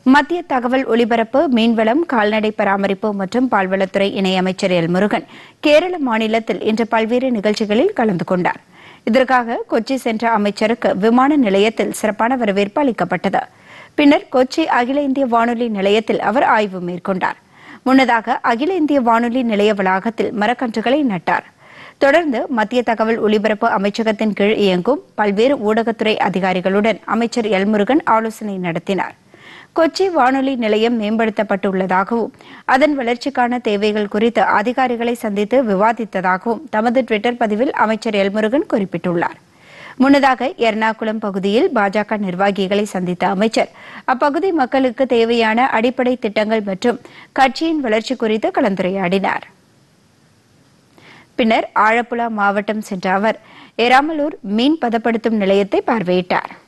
மத்திய தகவல் ஒலிபரப்பு மீன்வளம் கால்நடை பராமரிப்பு மற்றும் பால்வளத்துறை இணையமைச்சர் எல் முருகன் கேரள மாநிலத்தில் இன்று பல்வேறு நிகழ்ச்சிகளில் கலந்து கொண்டார் இதற்காக கொச்சி சென்ற அமைச்சருக்கு விமான நிலையத்தில் சிறப்பான வரவேற்பு அளிக்கப்பட்டது பின்னர் கொச்சி அகில இந்திய வானொலி நிலையத்தில் அவர் ஆய்வு மேற்கொண்டார் முன்னதாக அகில இந்திய வானொலி நிலைய வளாகத்தில் மரக்கன்றுகளை நட்டார் தொடர்ந்து மத்திய தகவல் ஒலிபரப்பு அமைச்சகத்தின் கீழ் இயங்கும் பல்வேறு ஊடகத்துறை அதிகாரிகளுடன் அமைச்சர் எல் முருகன் ஆலோசனை நடத்தினார் கொச்சி வானொலி நிலையம் மேம்படுத்தப்பட்டுள்ளதாகவும் அதன் வளர்ச்சிக்கான தேவைகள் குறித்து அதிகாரிகளை சந்தித்து விவாதித்ததாகவும் தமது டுவிட்டர் பதிவில் அமைச்சர் எல் முருகன் குறிப்பிட்டுள்ளார் முன்னதாக எர்ணாகுளம் பகுதியில் பாஜக நிர்வாகிகளை சந்தித்த அமைச்சர் அப்பகுதி மக்களுக்கு தேவையான அடிப்படை திட்டங்கள் மற்றும் கட்சியின் வளர்ச்சி குறித்து கலந்துரையாடினார் பின்னர் ஆழப்புழா மாவட்டம் சென்ற அவர் எராமலூர் மீன் பதப்படுத்தும் நிலையத்தை பார்வையிட்டார்